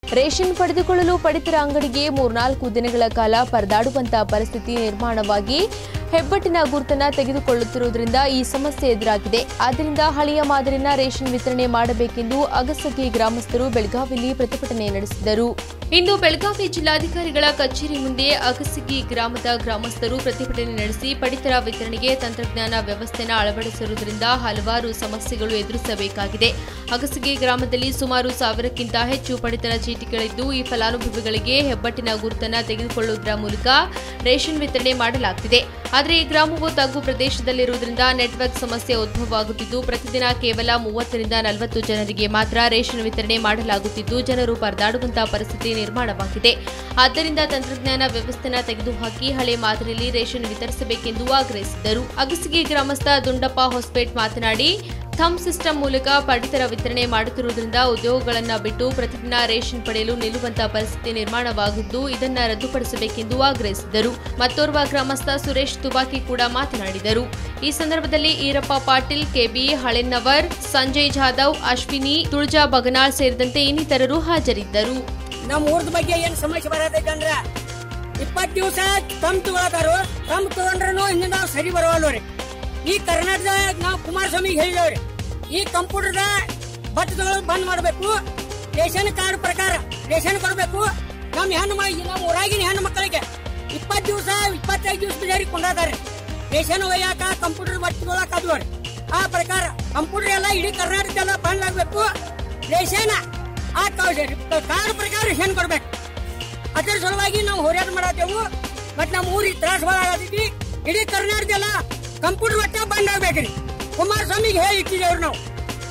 ration ಪಡೆದುಕೊಳ್ಳಲು ಪಡಿತರ ಅಂಗಡಿಗೆ ಮೂರ್ನಾಲ್ಕು ದಿನಗಳ ಕಾಲ ಪರದಾಡುವಂತಹ ಪರಿಸ್ಥಿತಿ ನಿರ್ಮಾಣವಾಗಿ ಹೆಬ್ಬಟ್ಟಿನ ಗುರುತನ್ನ ತೆಗೆದುಕೊಳ್ಳುತ್ತಿರುವುದರಿಂದ ಈ ಸಮಸ್ಯೆ ಎದುರಾಗಿದೆ ಆದ್ದರಿಂದ ಹಳೆಯ ಮಾದರಿನ ರೇಷನ್ ವಿತರಣೆ ಮಾಡಬೇಕೆಂದು ಅಗಸಗಿ ಗ್ರಾಮಸ್ಥರು ಬೆಳಗಾವಿಯಲ್ಲಿ ಪ್ರತಿಭಟನೆ ನಡೆಸಿದರು ಇಂದು ಬೆಳಗಾವಿ ಜಿಲ್ಲಾಧಿಕಾರಿಗಳ ಕಚೇರಿ ಮುಂದೆ ಅಗಸಗಿ ಗ್ರಾಮದ ಗ್ರಾಮಸ್ಥರು ಪ್ರತಿಭಟನೆ ನಡೆಸಿ ಪಡಿತರ ವಿತರಣೆಗೆ ತಂತ್ರಜ್ಞಾನ ವ್ಯವಸ್ಥೆನ ಅಳವಡಿಸಿರುವುದರಿಂದ ಹಲವಾರು ಸಮಸ್ಯೆಗಳು ಎದುರಿಸಬೇಕಾಗಿದೆ ಅಗಸಗಿ ಗ್ರಾಮದಲ್ಲಿ ಸುಮಾರು ಸಾವಿರಕ್ಕಿಂತ ಹೆಚ್ಚು ಪಡಿತರ ಚೀಟಿಗಳಿದ್ದು ಈ ಫಲಾನುಭವಿಗಳಿಗೆ ಹೆಬ್ಬಟ್ಟಿನ ಗುರುತನ್ನ ತೆಗೆದುಕೊಳ್ಳುವುದರ ಮೂಲಕ ರೇಷನ್ ವಿತರಣೆ ಮಾಡಲಾಗ್ತಿದೆ ಆದರೆ ಈ ಗ್ರಾಮವು ತಗ್ಗು ಪ್ರದೇಶದಲ್ಲಿರುವುದರಿಂದ ನೆಟ್ವರ್ಕ್ ಸಮಸ್ಯೆ ಉದ್ಭವವಾಗುತ್ತಿದ್ದು ಪ್ರತಿದಿನ ಕೇವಲ ಮೂವತ್ತರಿಂದ ನಲವತ್ತು ಜನರಿಗೆ ಮಾತ್ರ ರೇಷನ್ ವಿತರಣೆ ಮಾಡಲಾಗುತ್ತಿದ್ದು ಜನರು ಪರದಾಡುವಂತಹ ಪರಿಸ್ಥಿತಿ ನಿರ್ಮಾಣವಾಗಿದೆ ಆದ್ದರಿಂದ ತಂತ್ರಜ್ಞಾನ ವ್ಯವಸ್ಥೆನ ತೆಗೆದುಹಾಕಿ ಹಳೆ ಮಾದರಿಯಲ್ಲಿ ರೇಷನ್ ವಿತರಿಸಬೇಕೆಂದು ಆಗ್ರಹಿಸಿದರು ಅಗಸಗಿ ಗ್ರಾಮಸ್ಥ ದುಂಡಪ್ಪ ಹೊಸಪೇಟ್ ಮಾತನಾಡಿ ಥಮ್ ಸಿಸ್ಟಮ್ ಮೂಲಕ ಪಡಿತರ ವಿತರಣೆ ಮಾಡುತ್ತಿರುವುದರಿಂದ ಉದ್ಯೋಗಗಳನ್ನು ಬಿಟ್ಟು ಪ್ರತಿದಿನ ರೇಷನ್ ಪಡೆಯಲು ನಿಲ್ಲುವಂತಹ ಪರಿಸ್ಥಿತಿ ನಿರ್ಮಾಣವಾಗಿದ್ದು ಇದನ್ನು ರದ್ದುಪಡಿಸಬೇಕೆಂದು ಆಗ್ರಹಿಸಿದರು ಮತ್ತೋರ್ವ ಗ್ರಾಮಸ್ಥ ಸುರೇಶ್ ತುಬಾಕಿ ಕೂಡ ಮಾತನಾಡಿದರು ಈ ಸಂದರ್ಭದಲ್ಲಿ ಈರಪ್ಪ ಪಾಟೀಲ್ ಕೆಬಿ ಹಳೆನ್ನವರ್ ಸಂಜಯ್ ಜಾಧವ್ ಅಶ್ವಿನಿ ತುಳಜಾ ಬಗನಾಳ್ ಸೇರಿದಂತೆ ಇನ್ನಿತರರು ಹಾಜರಿದ್ದರು ನಮ್ಮ ಊರ್ದ ಬಗ್ಗೆ ಏನ್ ಸಮಸ್ಯೆ ಬರತೈತೆ ಅಂದ್ರ ಇಪ್ಪತ್ ದಿವಸ ತಮ್ ತಗೊಳತಾರು ತಮ್ ತಗೊಂಡ್ರು ಇನ್ನು ನಾವು ಸರಿ ಬರವಲ್ರಿ ಈ ಕರ್ನಾಟಕದಾಗ ನಾವು ಕುಮಾರಸ್ವಾಮಿಗೆ ಹೇಳಿದವ್ರಿ ಈ ಕಂಪ್ಯೂಟರ್ದ ಬಟ್ ತಗೊಳ್ಳೋದು ಬಂದ್ ಮಾಡಬೇಕು ರೇಷನ್ ಕಾರ್ಡ್ ಪ್ರಕಾರ ರೇಷನ್ ಕೊಡ್ಬೇಕು ನಮ್ ಹೆಣ್ಣು ಮಕ್ಕಳಿಗೆ ನಮ್ಮ ಊರಾಗಿನ ಹೆಣ್ಣು ಮಕ್ಕಳಿಗೆ ಇಪ್ಪತ್ ದಿವಸ ಇಪ್ಪತ್ತೈದು ದಿವಸ ಬಿಜಾರಿ ಕೊಂಡಾತಾರೆ ರೇಷನ್ ಒಯ್ಯಾಕ ಕಂಪ್ಯೂಟರ್ ಬಟ್ ತಗೊಳಕ್ ಅದ್ವರಿ ಆ ಪ್ರಕಾರ ಕಂಪ್ಯೂಟರ್ ಎಲ್ಲ ಇಡೀ ಕರ್ನಾಟಕ ಎಲ್ಲ ಬಂದ್ ಆಗ್ಬೇಕು ರೇಷನ್ ಆ ಕಾರ್ಡ್ ಪ್ರಕಾರ ರೇಷನ್ ಕೊಡ್ಬೇಕು ಅದ್ರ ಸಲುವಾಗಿ ನಾವು ಹೋರಾಟ ಮಾಡತ್ತೇವು ಬಟ್ ನಮ್ಮ ಊರಿಗೆ ತ್ರಾಸ ಭಾಳ ಆಗತೈತಿ ಇಡೀ ಕರ್ನಾಟಕ ಎಲ್ಲ ಕಂಪ್ಯೂಟರ್ ಒಟ್ಟ ಬಂದ್ ಆಗ್ಬೇಕ್ರಿ ಕುಮಾರಸ್ವಾಮಿಗೆ ಹೇಳಿ ಇಟ್ಟಿದ್ದೇವ್ರಿ ನಾವು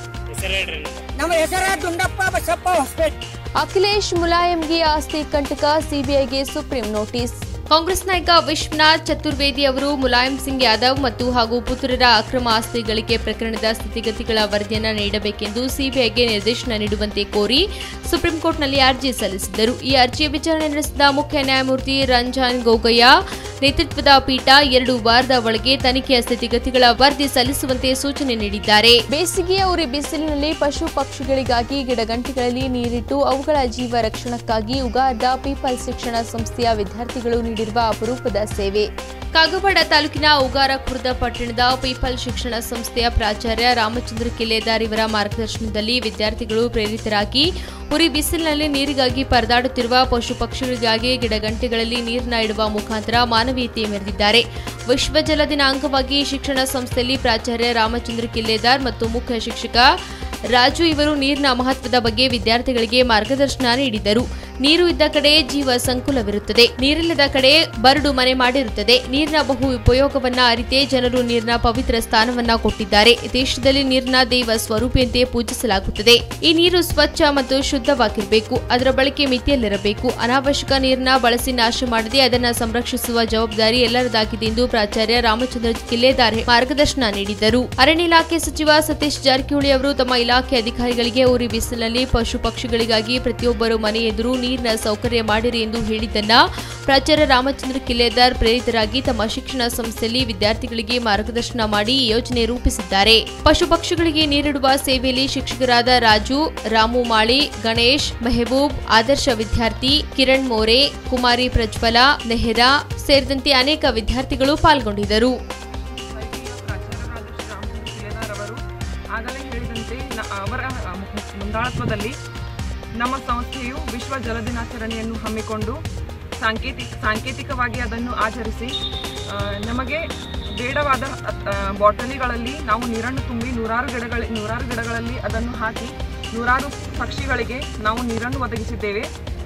ನಮ್ಮ ಹೆಸರ ದುಂಡಪ್ಪ ಬಸಪ್ಪ ಹೊಸಪೇಟೆ ಅಖಿಲೇಶ್ ಮುಲಾಯಂಗೆ ಆಸ್ತಿ ಕಂಟಕ ಸಿಬಿಐಗೆ ಸುಪ್ರೀಂ ನೋಟಿಸ್ ಕಾಂಗ್ರೆಸ್ ನಾಯಕ ವಿಶ್ವನಾಥ್ ಚತುರ್ವೇದಿ ಅವರು ಮುಲಾಯಂ ಸಿಂಗ್ ಯಾದವ್ ಮತ್ತು ಹಾಗೂ ಪುತ್ರರ ಅಕ್ರಮ ಆಸ್ತಿ ಗಳಿಕೆ ಪ್ರಕರಣದ ಸ್ಥಿತಿಗತಿಗಳ ವರದಿಯನ್ನು ನೀಡಬೇಕೆಂದು ಸಿಬಿಐಗೆ ನಿರ್ದೇಶನ ನೀಡುವಂತೆ ಕೋರಿ ಸುಪ್ರೀಂ ಕೋರ್ಟ್ನಲ್ಲಿ ಅರ್ಜಿ ಸಲ್ಲಿಸಿದ್ದರು ಈ ಅರ್ಜಿಯ ವಿಚಾರಣೆ ನಡೆಸಿದ ಮುಖ್ಯ ನ್ಯಾಯಮೂರ್ತಿ ರಂಜನ್ ಗೊಗೊಯ್ಯ ನೇತೃತ್ವದ ಪೀಠ ಎರಡು ವಾರದ ಒಳಗೆ ತನಿಖೆಯ ಸ್ಥಿತಿಗತಿಗಳ ವರದಿ ಸಲ್ಲಿಸುವಂತೆ ಸೂಚನೆ ನೀಡಿದ್ದಾರೆ ಬೇಸಿಗೆಯ ಉರಿ ಬಿಸಿಲಿನಲ್ಲಿ ಪಶು ಪಕ್ಷಿಗಳಿಗಾಗಿ ಗಿಡಗಂಟಿಗಳಲ್ಲಿ ನೀರಿಟ್ಟು ಅವುಗಳ ಜೀವ ರಕ್ಷಣಕ್ಕಾಗಿ ಉಗಾದ ಪೀಪಲ್ ಶಿಕ್ಷಣ ಸಂಸ್ಥೆಯ ವಿದ್ಯಾರ್ಥಿಗಳು ನೀಡಿರುವ ಅಪರೂಪದ ಸೇವೆ ಕಾಗವಾಡ ತಾಲೂಕಿನ ಉಗಾರ ಖುರ್ದ ಪಟ್ಟಣದ ಪೀಪಲ್ ಶಿಕ್ಷಣ ಸಂಸ್ಥೆಯ ಪ್ರಾಚಾರ್ಯ ರಾಮಚಂದ್ರ ಕಿಲ್ಲೆದಾರ್ ಇವರ ಮಾರ್ಗದರ್ಶನದಲ್ಲಿ ವಿದ್ಯಾರ್ಥಿಗಳು ಪ್ರೇರಿತರಾಗಿ ಉರಿ ಬಿಸಿಲಿನಲ್ಲಿ ನೀರಿಗಾಗಿ ಪರದಾಡುತ್ತಿರುವ ಪಶು ಪಕ್ಷಿಗಳಿಗಾಗಿ ಗಿಡಗಂಟೆಗಳಲ್ಲಿ ನೀರನ್ನ ಇಡುವ ಮುಖಾಂತರ ಮಾನವೀಯತೆ ಮೆರೆದಿದ್ದಾರೆ ವಿಶ್ವ ಜಲ ದಿನ ಅಂಗವಾಗಿ ಶಿಕ್ಷಣ ಸಂಸ್ಥೆಯಲ್ಲಿ ಪ್ರಾಚಾರ್ಯ ರಾಮಚಂದ್ರ ಕಿಲ್ಲೆದಾರ್ ಮತ್ತು ಮುಖ್ಯ ಶಿಕ್ಷಕ ರಾಜು ಇವರು ನೀರಿನ ಮಹತ್ವದ ಬಗ್ಗೆ ವಿದ್ಯಾರ್ಥಿಗಳಿಗೆ ಮಾರ್ಗದರ್ಶನ ನೀಡಿದರು ನೀರು ಇದ್ದ ಕಡೆ ಜೀವ ಸಂಕುಲವಿರುತ್ತದೆ ನೀರಿಲ್ಲದ ಕಡೆ ಬರಡು ಮನೆ ಮಾಡಿರುತ್ತದೆ ನೀರಿನ ಬಹು ಉಪಯೋಗವನ್ನ ಅರಿತೇ ಜನರು ನೀರಿನ ಪವಿತ್ರ ಸ್ಥಾನವನ್ನ ಕೊಟ್ಟಿದ್ದಾರೆ ದೇಶದಲ್ಲಿ ನೀರಿನ ದೈವ ಸ್ವರೂಪಿಯಂತೆ ಪೂಜಿಸಲಾಗುತ್ತದೆ ಈ ನೀರು ಸ್ವಚ್ಛ ಮತ್ತು ಶುದ್ಧವಾಗಿರಬೇಕು ಅದರ ಬಳಕೆ ಮಿತಿಯಲ್ಲಿರಬೇಕು ಅನಾವಶ್ಯಕ ನೀರನ್ನ ಬಳಸಿ ನಾಶ ಮಾಡದೆ ಅದನ್ನ ಸಂರಕ್ಷಿಸುವ ಜವಾಬ್ದಾರಿ ಎಲ್ಲರದಾಗಿದೆ ಎಂದು ಪ್ರಾಚಾರ್ಯ ರಾಮಚಂದ್ರ ಕಿಲ್ಲೆದಾರ್ ಮಾರ್ಗದರ್ಶನ ನೀಡಿದರು ಅರಣ್ಯ ಇಲಾಖೆ ಸಚಿವ ಸತೀಶ್ ಜಾರಕಿಹೊಳಿ ಅವರು ತಮ್ಮ ಇಲಾಖೆ ಅಧಿಕಾರಿಗಳಿಗೆ ಉರಿ ಬಿಸಿಲಿನಲ್ಲಿ ಪಶು ಪಕ್ಷಿಗಳಿಗಾಗಿ ಪ್ರತಿಯೊಬ್ಬರು ಮನೆ ಎದುರು ನೀರಿನ ಸೌಕರ್ಯ ಮಾಡಿರಿ ಎಂದು ಹೇಳಿದ್ದನ್ನ ಪ್ರಾಚಾರ್ಯ ರಾಮಚಂದ್ರ ಕಿಲ್ಲೆದಾರ್ ಪ್ರೇರಿತರಾಗಿ ತಮ್ಮ ಶಿಕ್ಷಣ ಸಂಸ್ಥೆಯಲ್ಲಿ ವಿದ್ಯಾರ್ಥಿಗಳಿಗೆ ಮಾರ್ಗದರ್ಶನ ಮಾಡಿ ಈ ಯೋಜನೆ ರೂಪಿಸಿದ್ದಾರೆ ಪಶು ಪಕ್ಷಿಗಳಿಗೆ ನೀರಿಡುವ ಸೇವೆಯಲ್ಲಿ ಶಿಕ್ಷಕರಾದ ರಾಜು ರಾಮು ಮಾಳಿ ಗಣೇಶ್ ಮೆಹಬೂಬ್ ಆದರ್ಶ ವಿದ್ಯಾರ್ಥಿ ಕಿರಣ್ ಮೋರೆ ಕುಮಾರಿ ಪ್ರಜ್ವಲ ನೆಹರಾ ಸೇರಿದಂತೆ ಅನೇಕ ವಿದ್ಯಾರ್ಥಿಗಳು ಪಾಲ್ಗೊಂಡಿದ್ದರು ಸೊಸೈಟಿಯ ಪ್ರಾಚಾರ್ಯರಾದ ಶ್ರೀ ರಾಮಚಂದ್ರ ಕಿಲೆದಾರ್ ಅವರು ಆಗಲೇ ಹೇಳಿದಂತೆ ನ- ಅವರ ಅ, ಮು- ಮುಂದಾಳತ್ವದಲ್ಲಿ ನಮ್ಮ ಸಂಸ್ಥೆಯು ವಿಶ್ವ ಜಲ ದಿನಾಚರಣೆಯನ್ನು ಹಮ್ಮಿಕೊಂಡು ಸಾಂಕೇತಿಕ ಸಾಂಕೇತಿಕವಾಗಿ ಅದನ್ನು ಆಚರಿಸಿ ಆ, ನಮಗೆ ಬೇಡವಾದ ಅ, ಬಾಟಲಿಗಳಲ್ಲಿ ನಾವು ನೀರನ್ನು ತುಂಬಿ ನೂರಾರು ಗಿಡಗಳ ನೂರಾರು ಗಿಡಗಳಲ್ಲಿ ಅದನ್ನು ಹಾಕಿ ನೂರಾರು ಪಕ್ಷಿಗಳಿಗೆ ನಾವು ನೀರನ್ನು ಒದಗಿಸಿದ್ದೇವೆ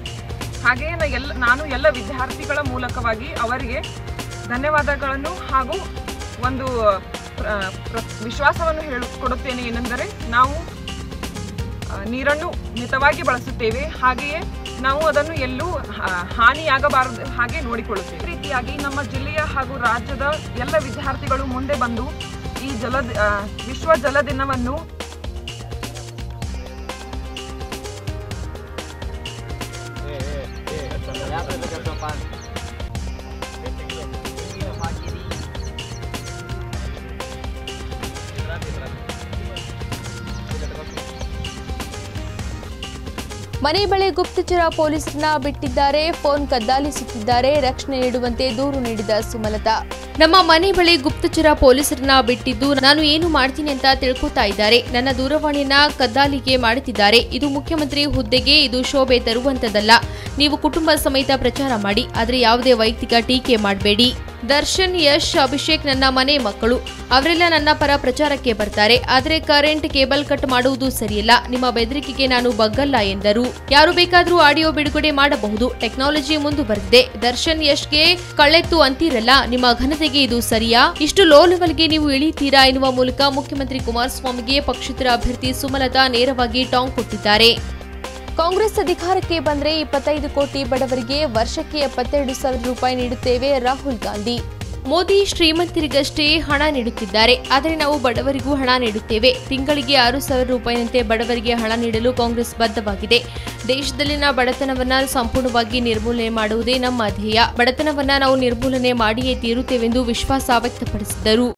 ಹಾಗೆಯೇ ನ- ಎಲ್ಲ ನಾನು ಎಲ್ಲ ವಿದ್ಯಾರ್ಥಿಗಳ ಮೂಲಕವಾಗಿ ಅವರಿಗೆ ಧನ್ಯವಾದಗಳನ್ನು ಹಾಗೂ ಒಂದು ಪ್ರ- ಪ್ರ- ವಿಶ್ವಾಸವನ್ನು ಹೇಳು ಕೊಡುತ್ತೇನೆ ಏನೆಂದರೆ ನಾವು ಆ, ನೀರನ್ನು ಮಿತವಾಗಿ ಬಳಸುತ್ತೇವೆ ಹಾಗೆಯೇ ನಾವು ಅದನ್ನು ಎಲ್ಲೂ ಹಾ- ಹಾನಿಯಾಗಬಾರದು ಹಾಗೆ ನೋಡಿಕೊಳ್ಳುತ್ತೇವೆ ಈ ರೀತಿಯಾಗಿ ನಮ್ಮ ಜಿಲ್ಲೆಯ ಹಾಗೂ ರಾಜ್ಯದ ಎಲ್ಲ ವಿದ್ಯಾರ್ಥಿಗಳು ಮುಂದೆ ಬಂದು ಈ ಜಲ ಆ, ವಿಶ್ವ ಜಲ ದಿನವನ್ನು ಮನೆ ಬಳಿ ಗುಪ್ತಚರ ಪೊಲೀಸರನ್ನ ಬಿಟ್ಟಿದ್ದಾರೆ ಫೋನ್ ಕದ್ದಾಲಿಸುತ್ತಿದ್ದಾರೆ ರಕ್ಷಣೆ ನೀಡುವಂತೆ ದೂರು ನೀಡಿದ ಸುಮಲತಾ ನಮ್ಮ ಮನೆ ಬಳಿ ಗುಪ್ತಚರ ಪೊಲೀಸರನ್ನ ಬಿಟ್ಟಿದ್ದು ನಾನು ಏನು ಮಾಡ್ತೀನಿ ಅಂತ ತಿಳ್ಕೊತಾ ಇದ್ದಾರೆ ನನ್ನ ದೂರವಾಣಿಯನ್ನ ಕದ್ದಾಲಿಕೆ ಮಾಡುತ್ತಿದ್ದಾರೆ ಇದು ಮುಖ್ಯಮಂತ್ರಿ ಹುದ್ದೆಗೆ ಇದು ಶೋಭೆ ತರುವಂತದಲ್ಲ ನೀವು ಕುಟುಂಬ ಸಮೇತ ಪ್ರಚಾರ ಮಾಡಿ ಆದರೆ ಯಾವುದೇ ವೈಯಕ್ತಿಕ ಟೀಕೆ ಮಾಡಬೇಡಿ ದರ್ಶನ್ ಯಶ್ ಅಭಿಷೇಕ್ ನನ್ನ ಮನೆ ಮಕ್ಕಳು ಅವರೆಲ್ಲ ನನ್ನ ಪರ ಪ್ರಚಾರಕ್ಕೆ ಬರ್ತಾರೆ ಆದರೆ ಕರೆಂಟ್ ಕೇಬಲ್ ಕಟ್ ಮಾಡುವುದು ಸರಿಯಲ್ಲ ನಿಮ್ಮ ಬೆದರಿಕೆಗೆ ನಾನು ಬಗ್ಗಲ್ಲ ಎಂದರು ಯಾರು ಬೇಕಾದರೂ ಆಡಿಯೋ ಬಿಡುಗಡೆ ಮಾಡಬಹುದು ಟೆಕ್ನಾಲಜಿ ಮುಂದುವರೆದಿದೆ ದರ್ಶನ್ ಯಶ್ಗೆ ಕಳ್ಳೆತ್ತು ಅಂತೀರಲ್ಲ ನಿಮ್ಮ ಘನತೆಗೆ ಇದು ಸರಿಯಾ ಇಷ್ಟು ಲೋ ಲೆವೆಲ್ಗೆ ನೀವು ಇಳಿತೀರಾ ಎನ್ನುವ ಮೂಲಕ ಮುಖ್ಯಮಂತ್ರಿ ಕುಮಾರಸ್ವಾಮಿಗೆ ಪಕ್ಷೇತರ ಅಭ್ಯರ್ಥಿ ಸುಮಲತಾ ನೇರವಾಗಿ ಟಾಂಗ್ ಕೊಟ್ಟಿದ್ದಾರೆ ಕಾಂಗ್ರೆಸ್ ಅಧಿಕಾರಕ್ಕೆ ಬಂದ್ರೆ ಇಪ್ಪತ್ತೈದು ಕೋಟಿ ಬಡವರಿಗೆ ವರ್ಷಕ್ಕೆ ಎಪ್ಪತ್ತೆರಡು ಸಾವಿರ ರೂಪಾಯಿ ನೀಡುತ್ತೇವೆ ರಾಹುಲ್ ಗಾಂಧಿ ಮೋದಿ ಶ್ರೀಮಂತರಿಗಷ್ಟೇ ಹಣ ನೀಡುತ್ತಿದ್ದಾರೆ ಆದರೆ ನಾವು ಬಡವರಿಗೂ ಹಣ ನೀಡುತ್ತೇವೆ ತಿಂಗಳಿಗೆ ಆರು ಸಾವಿರ ರೂಪಾಯಿನಂತೆ ಬಡವರಿಗೆ ಹಣ ನೀಡಲು ಕಾಂಗ್ರೆಸ್ ಬದ್ಧವಾಗಿದೆ ದೇಶದಲ್ಲಿನ ಬಡತನವನ್ನ ಸಂಪೂರ್ಣವಾಗಿ ನಿರ್ಮೂಲನೆ ಮಾಡುವುದೇ ನಮ್ಮ ಧ್ಯೇಯ ಬಡತನವನ್ನ ನಾವು ನಿರ್ಮೂಲನೆ ಮಾಡಿಯೇ ತೀರುತ್ತೇವೆಂದು ವಿಶ್ವಾಸ ವ್ಯಕ್ತಪಡಿಸಿದರು